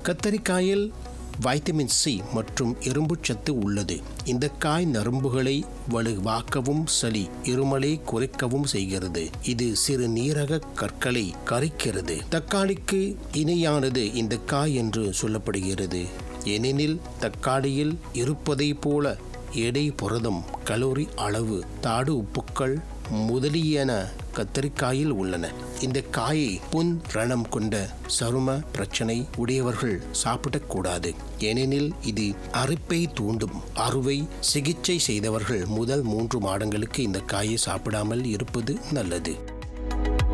கத்தரிக்காயில் vitamin C மற்றும் இரும்புச்சத்து உள்ளது இந்த காய் நரம்புகளை வலுவாக்கவும் சளி இருமலை குறைக்கவும் செய்கிறது இது சிறு நீரக கற்களை கரைக்கிறது தக்காளிக்கு இணையானது இந்த காய் என்று சொல்லப்படுகிறது ஏனெனில் தக்காளியில் இருப்பதைப் போல எடை புரதம் கலோரி அளவு தாடு உப்புக்கள் முதலியன கத்தரிக்காயில் உள்ளன இந்த காயை புண் ரணம் கொண்ட சரும பிரச்சனை உடையவர்கள் சாப்பிடக்கூடாது ஏனெனில் இது அரிப்பை தூண்டும் அறுவை சிகிச்சை செய்தவர்கள் முதல் மூன்று மாதங்களுக்கு இந்த காயை சாப்பிடாமல் இருப்பது நல்லது